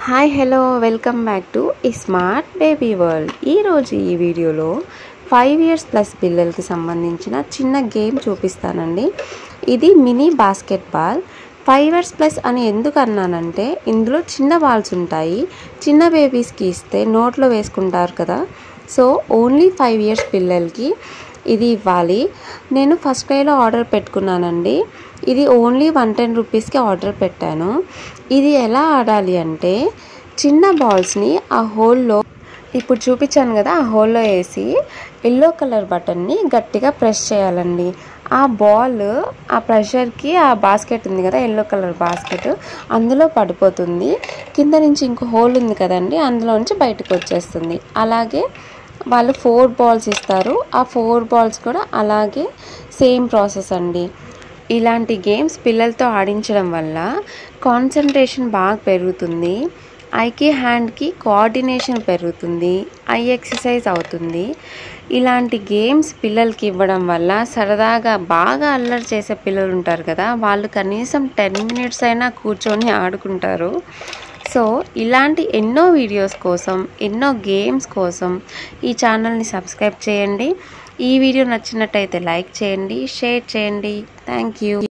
hi hello welcome back to smart baby world ఈరోజు ఈ వీడియోలో ఫైవ్ ఇయర్స్ ప్లస్ పిల్లలకి సంబంధించిన చిన్న గేమ్ చూపిస్తానండి ఇది mini basketball five years plus అని ఎందుకు అన్నానంటే ఇందులో చిన్న బాల్స్ ఉంటాయి చిన్న బేబీస్కి ఇస్తే నోట్లో వేసుకుంటారు కదా సో ఓన్లీ ఫైవ్ ఇయర్స్ పిల్లలకి ఇది ఇవ్వాలి నేను ఫస్ట్ క్రైలో ఆర్డర్ పెట్టుకున్నానండి ఇది ఓన్లీ వన్ టెన్ రూపీస్కి ఆర్డర్ పెట్టాను ఇది ఎలా ఆడాలి అంటే చిన్న బాల్స్ని ఆ హోల్లో ఇప్పుడు చూపించాను కదా ఆ హోల్లో వేసి ఎల్లో కలర్ బటన్ని గట్టిగా ప్రెస్ చేయాలండి ఆ బాల్ ఆ ప్రెషర్కి ఆ బాస్కెట్ ఉంది కదా ఎల్లో కలర్ బాస్కెట్ అందులో పడిపోతుంది కింద నుంచి ఇంకో హోల్ ఉంది కదండి అందులో నుంచి బయటకు వచ్చేస్తుంది అలాగే వాళ్ళు ఫోర్ బాల్స్ ఇస్తారు ఆ ఫోర్ బాల్స్ కూడా అలాగే సేమ్ ప్రాసెస్ అండి ఇలాంటి గేమ్స్ పిల్లలతో ఆడించడం వల్ల కాన్సన్ట్రేషన్ బాగా పెరుగుతుంది ఐకి హ్యాండ్కి కోఆర్డినేషన్ పెరుగుతుంది ఐ ఎక్సర్సైజ్ అవుతుంది ఇలాంటి గేమ్స్ పిల్లలకి ఇవ్వడం వల్ల సరదాగా బాగా అల్లరి చేసే పిల్లలు ఉంటారు కదా వాళ్ళు కనీసం టెన్ మినిట్స్ అయినా కూర్చొని ఆడుకుంటారు సో ఇలాంటి ఎన్నో వీడియోస్ కోసం ఎన్నో గేమ్స్ కోసం ఈ ఛానల్ని సబ్స్క్రైబ్ చేయండి ఈ వీడియో నచ్చినట్టయితే లైక్ చేయండి షేర్ చేయండి థ్యాంక్ యూ